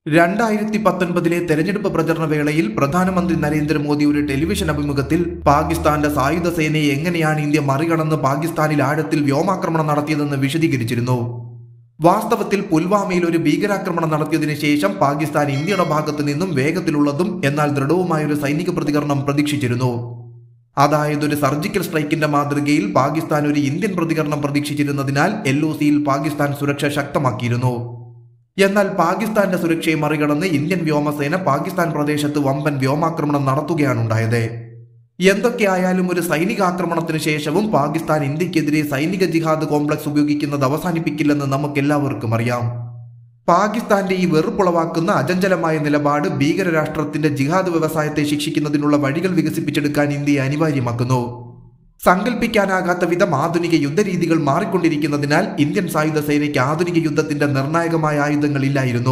രണ്ടായിരത്തി പത്തൊൻപതിലെ തെരഞ്ഞെടുപ്പ് പ്രചരണ വേളയിൽ പ്രധാനമന്ത്രി നരേന്ദ്രമോദി ഒരു ടെലിവിഷൻ അഭിമുഖത്തിൽ പാകിസ്ഥാന്റെ സായുധ സേനയെ എങ്ങനെയാണ് ഇന്ത്യ മറികടന്ന് പാകിസ്ഥാനിൽ ആഴത്തിൽ വ്യോമാക്രമണം നടത്തിയതെന്ന് വിശദീകരിച്ചിരുന്നു വാസ്തവത്തിൽ പുൽവാമയിൽ ഒരു ഭീകരാക്രമണം നടത്തിയതിനു ശേഷം പാകിസ്ഥാൻ ഇന്ത്യയുടെ ഭാഗത്തു നിന്നും വേഗത്തിലുള്ളതും എന്നാൽ ദൃഢവുമായ ഒരു സൈനിക പ്രതികരണം പ്രതീക്ഷിച്ചിരുന്നു അതായത് ഒരു സർജിക്കൽ സ്ട്രൈക്കിന്റെ മാതൃകയിൽ പാകിസ്ഥാൻ ഒരു ഇന്ത്യൻ പ്രതികരണം പ്രതീക്ഷിച്ചിരുന്നതിനാൽ എൽ ഒ സിയിൽ പാകിസ്ഥാൻ സുരക്ഷ ശക്തമാക്കിയിരുന്നു എന്നാൽ പാകിസ്ഥാന്റെ സുരക്ഷയെ മറികടന്ന് ഇന്ത്യൻ വ്യോമസേന പാകിസ്ഥാൻ പ്രദേശത്ത് വമ്പൻ വ്യോമാക്രമണം നടത്തുകയാണ് ഉണ്ടായത് എന്തൊക്കെയായാലും ഒരു സൈനിക ആക്രമണത്തിന് ശേഷവും പാകിസ്ഥാൻ ഇന്ത്യക്കെതിരെ സൈനിക ജിഹാദ് കോംപ്ലക്സ് ഉപയോഗിക്കുന്നത് അവസാനിപ്പിക്കില്ലെന്ന് നമുക്കെല്ലാവർക്കും അറിയാം പാകിസ്ഥാന്റെ ഈ വെറുപ്പുളവാക്കുന്ന അചഞ്ചലമായ നിലപാട് ഭീകരരാഷ്ട്രത്തിന്റെ ജിഹാദ് വ്യവസായത്തെ ശിക്ഷിക്കുന്നതിനുള്ള വഴികൾ വികസിപ്പിച്ചെടുക്കാൻ ഇന്ത്യയെ അനിവാര്യമാക്കുന്നു സങ്കല്പിക്കാനാകാത്ത വിധം ആധുനിക യുദ്ധരീതികൾ മാറിക്കൊണ്ടിരിക്കുന്നതിനാൽ ഇന്ത്യൻ സായുധ സേനയ്ക്ക് ആധുനിക യുദ്ധത്തിന്റെ നിർണായകമായ ആയുധങ്ങൾ ഇല്ലായിരുന്നു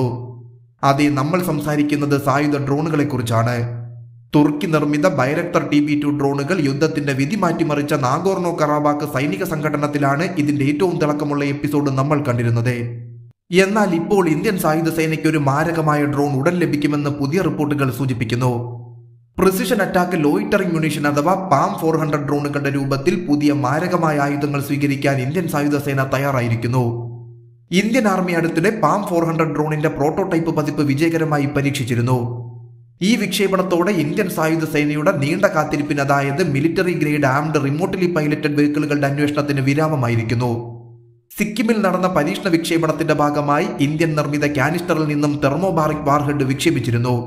അതെ നമ്മൾ സംസാരിക്കുന്നത് സായുധ ഡ്രോണുകളെ കുറിച്ചാണ് തുർക്കി നിർമ്മിത ബൈരക്തർ ടി ബി ടു ഡ്രോണുകൾ യുദ്ധത്തിന്റെ വിധി മാറ്റിമറിച്ച നാഗോർണോ കറാബാക്ക് സൈനിക സംഘടനത്തിലാണ് ഇതിന്റെ ഏറ്റവും തിളക്കമുള്ള എപ്പിസോഡ് നമ്മൾ കണ്ടിരുന്നത് എന്നാൽ ഇപ്പോൾ ഇന്ത്യൻ സായുധ സേനയ്ക്ക് ഒരു മാരകമായ ഡ്രോൺ ഉടൻ ലഭിക്കുമെന്ന് പുതിയ റിപ്പോർട്ടുകൾ സൂചിപ്പിക്കുന്നു പ്രിസിഷൻ അറ്റാക്ക് ലോയിറ്ററിംഗ് മ്യൂണിഷൻ അഥവാ പാം ഫോർ ഹൺഡ്രഡ് ഡ്രോണുകളുടെ രൂപത്തിൽ പുതിയ മാരകമായ ആയുധങ്ങൾ സ്വീകരിക്കാൻ ഇന്ത്യൻ സായുധ സേന തയ്യാറായിരിക്കുന്നു ഇന്ത്യൻ ആർമി അടുത്തിടെ പാം ഫോർ ഹൺഡ്രഡ് ഡ്രോണിന്റെ പ്രോട്ടോടൈപ്പ് പതിപ്പ് വിജയകരമായി പരീക്ഷിച്ചിരുന്നു ഈ വിക്ഷേപണത്തോടെ ഇന്ത്യൻ സായുധ സേനയുടെ നീണ്ട കാത്തിരിപ്പിന് അതായത് military grade armed remotely piloted വെഹിക്കിളുകളുടെ അന്വേഷണത്തിന് വിരാമമായിരിക്കുന്നു സിക്കിമിൽ നടന്ന പരീക്ഷണ വിക്ഷേപണത്തിന്റെ ഭാഗമായി ഇന്ത്യൻ നിർമ്മിത കാനിസ്റ്ററിൽ നിന്നും തെർമോബാറിക് വാർഹെഡ് വിക്ഷേപിച്ചിരുന്നു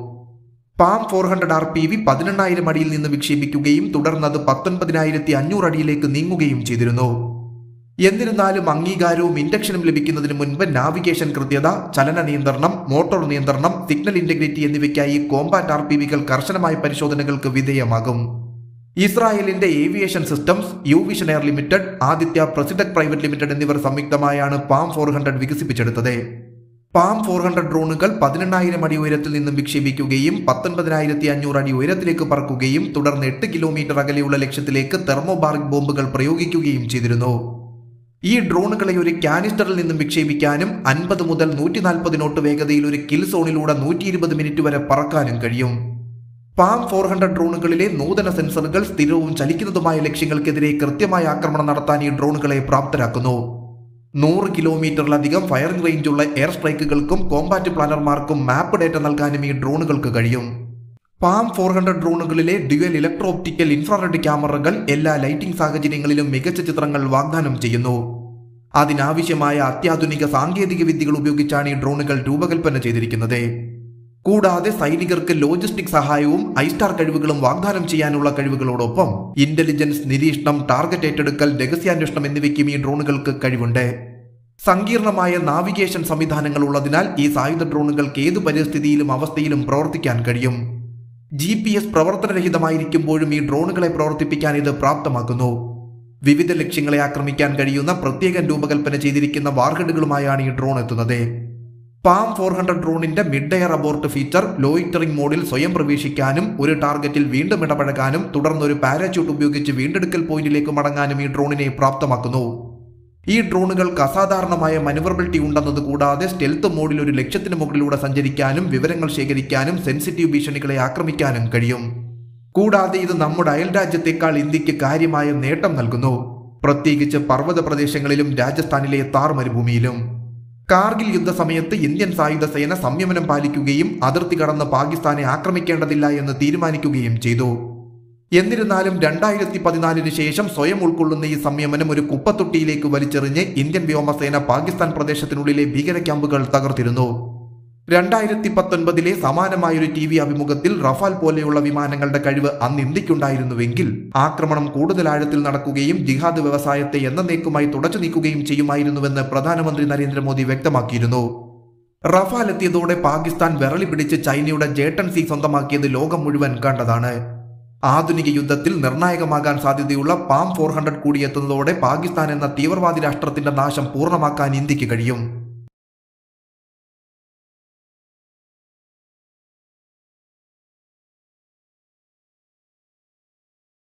palm four hundred R P V പതിനെണ്ണായിരം അടിയിൽ നിന്ന് വിക്ഷേപിക്കുകയും തുടർന്ന് അത് പത്തൊൻപതിനായിരത്തി അഞ്ഞൂറ് അടിയിലേക്ക് നീങ്ങുകയും ചെയ്തിരുന്നു എന്നിരുന്നാലും അംഗീകാരവും ഇൻഡക്ഷനും ലഭിക്കുന്നതിന് മുൻപ് നാവിഗേഷൻ കൃത്യത ചലന നിയന്ത്രണം മോട്ടോർ നിയന്ത്രണം സിഗ്നൽ ഇന്റഗ്രിറ്റി എന്നിവയ്ക്കായി കോമ്പാറ്റ് ആർ പി വികൾ കർശനമായ പരിശോധനകൾക്ക് വിധേയമാകും ഇസ്രായേലിന്റെ aviation systems U vision air limited Aditya പ്രസിഡക് പ്രൈവറ്റ് ലിമിറ്റഡ് എന്നിവർ സംയുക്തമായാണ് പാം ഫോർ ഹൺഡ്രഡ് വികസിപ്പിച്ചെടുത്തത് പാം ഫോർ ഹൺഡ്രഡ് ഡ്രോണുകൾ പതിനെണ്ണായിരം അടി ഉയരത്തിൽ നിന്നും വിക്ഷേപിക്കുകയും പത്തൊൻപതിനായിരത്തി അഞ്ഞൂറ് അടി ഉയരത്തിലേക്ക് പറക്കുകയും തുടർന്ന് എട്ട് കിലോമീറ്റർ അകലെയുള്ള ലക്ഷ്യത്തിലേക്ക് തെർമോബാറിക് ബോംബുകൾ പ്രയോഗിക്കുകയും ചെയ്തിരുന്നു ഈ ഡ്രോണുകളെ ഒരു കാനിസ്റ്ററിൽ നിന്നും വിക്ഷേപിക്കാനും അൻപത് മുതൽ നൂറ്റി നാൽപ്പത് നോട്ട് വേഗതയിൽ ഒരു കിൽ സോണിലൂടെ നൂറ്റി ഇരുപത് മിനിറ്റ് വരെ പറക്കാനും കഴിയും പാം ഫോർ ഹൺഡ്രഡ് ഡ്രോണുകളിലെ നൂതന സെൻസറുകൾ സ്ഥിരവും ചലിക്കുന്നതുമായ ലക്ഷ്യങ്ങൾക്കെതിരെ കൃത്യമായ ആക്രമണം നടത്താൻ ഈ ഡ്രോണുകളെ പ്രാപ്തരാക്കുന്നു നൂറ് കിലോമീറ്ററിലധികം ഫയറിംഗ് റേഞ്ചുള്ള എയർ സ്ട്രൈക്കുകൾക്കും കോമ്പാറ്റ് പ്ലാനർമാർക്കും മാപ്പ് ഡേറ്റ നൽകാനും ഈ ഡ്രോണുകൾക്ക് കഴിയും പാം ഫോർ ഹൺഡ്രഡ് ഡ്രോണുകളിലെ ഡ്യുവൽ ഇലക്ട്രോ ഒപ്റ്റിക്കൽ ഇൻഫ്രാറെഡ് ക്യാമറകൾ എല്ലാ ലൈറ്റിംഗ് സാഹചര്യങ്ങളിലും മികച്ച ചിത്രങ്ങൾ വാഗ്ദാനം ചെയ്യുന്നു അതിനാവശ്യമായ അത്യാധുനിക സാങ്കേതിക വിദ്യകൾ ഉപയോഗിച്ചാണ് ഈ ഡ്രോണുകൾ രൂപകൽപ്പന ചെയ്തിരിക്കുന്നത് കൂടാതെ സൈനികർക്ക് ലോജിസ്റ്റിക് സഹായവും ഐസ്റ്റാർ കഴിവുകളും വാഗ്ദാനം ചെയ്യാനുള്ള കഴിവുകളോടൊപ്പം ഇന്റലിജൻസ് നിരീക്ഷണം ടാർഗറ്റ് ഏറ്റെടുക്കൽ രഹസ്യാന്വേഷണം എന്നിവയ്ക്കും ഈ ഡ്രോണുകൾക്ക് കഴിവുണ്ട് സങ്കീർണമായ നാവിഗേഷൻ സംവിധാനങ്ങൾ ഉള്ളതിനാൽ ഈ സായുധ ഡ്രോണുകൾക്ക് ഏതു പരിസ്ഥിതിയിലും അവസ്ഥയിലും പ്രവർത്തിക്കാൻ കഴിയും ജി പി എസ് പ്രവർത്തനരഹിതമായിരിക്കുമ്പോഴും ഈ ഡ്രോണുകളെ പ്രവർത്തിപ്പിക്കാൻ ഇത് പ്രാപ്തമാക്കുന്നു വിവിധ ലക്ഷ്യങ്ങളെ ആക്രമിക്കാൻ കഴിയുന്ന പ്രത്യേകം രൂപകൽപ്പന ചെയ്തിരിക്കുന്ന വാർഹെഡുകളുമായാണ് ഈ ഡ്രോൺ എത്തുന്നത് പാം ഫോർ ഹൺഡ്രഡ് ഡ്രോണിന്റെ mid air abort feature loitering മോഡിൽ സ്വയം പ്രവേശിക്കാനും ഒരു ടാർഗറ്റിൽ വീണ്ടും ഇടപഴകാനും തുടർന്ന് ഒരു പാരാച്യൂട്ട് ഉപയോഗിച്ച് വീണ്ടെടുക്കൽ പോയിന്റിലേക്ക് മടങ്ങാനും ഈ ഡ്രോണിനെ പ്രാപ്തമാക്കുന്നു ഈ ഡ്രോണുകൾക്ക് അസാധാരണമായ മനുവറബിലിറ്റി ഉണ്ടെന്നത് കൂടാതെ സ്റ്റെൽത്ത് മോഡിൽ ഒരു ലക്ഷ്യത്തിന് മുകളിലൂടെ സഞ്ചരിക്കാനും വിവരങ്ങൾ ശേഖരിക്കാനും സെൻസിറ്റീവ് ഭീഷണികളെ ആക്രമിക്കാനും കഴിയും കൂടാതെ ഇത് നമ്മുടെ അയൽ രാജ്യത്തേക്കാൾ ഇന്ത്യക്ക് കാര്യമായ നേട്ടം നൽകുന്നു പ്രത്യേകിച്ച് പർവ്വത പ്രദേശങ്ങളിലും രാജസ്ഥാനിലെ താർ മരുഭൂമിയിലും കാർഗിൽ യുദ്ധസമയത്ത് ഇന്ത്യൻ സായുധ സേന സംയമനം പാലിക്കുകയും അതിർത്തി കടന്ന് പാകിസ്ഥാനെ ആക്രമിക്കേണ്ടതില്ല എന്ന് തീരുമാനിക്കുകയും ചെയ്തു എന്നിരുന്നാലും രണ്ടായിരത്തി പതിനാലിന് ശേഷം സ്വയം ഉൾക്കൊള്ളുന്ന ഈ സംയമനം ഒരു കുപ്പത്തൊട്ടിയിലേക്ക് വലിച്ചെറിഞ്ഞ് ഇന്ത്യൻ വ്യോമസേന പാകിസ്ഥാൻ പ്രദേശത്തിനുള്ളിലെ ഭീകര ക്യാമ്പുകൾ തകർത്തിരുന്നു രണ്ടായിരത്തി പത്തൊൻപതിലെ സമാനമായൊരു ടി വി അഭിമുഖത്തിൽ റഫാൽ പോലെയുള്ള വിമാനങ്ങളുടെ കഴിവ് അന്ന് ഇന്ത്യക്കുണ്ടായിരുന്നുവെങ്കിൽ ആക്രമണം കൂടുതൽ ആഴത്തിൽ നടക്കുകയും ജിഹാദ് വ്യവസായത്തെ എന്നേക്കുമായി തുടച്ചു നീക്കുകയും ചെയ്യുമായിരുന്നുവെന്ന് പ്രധാനമന്ത്രി നരേന്ദ്രമോദി വ്യക്തമാക്കിയിരുന്നു റഫാൽ എത്തിയതോടെ പാകിസ്ഥാൻ വിരളി പിടിച്ച് ചൈനയുടെ ജേട്ടൻ സി സ്വന്തമാക്കിയത് ലോകം മുഴുവൻ കണ്ടതാണ് ആധുനിക യുദ്ധത്തിൽ നിർണായകമാകാൻ സാധ്യതയുള്ള പാം ഫോർ ഹൺഡ്രഡ് കൂടി എത്തുന്നതോടെ പാകിസ്ഥാൻ എന്ന തീവ്രവാദി രാഷ്ട്രത്തിന്റെ നാശം പൂർണ്ണമാക്കാൻ ഇന്ത്യക്ക് കഴിയും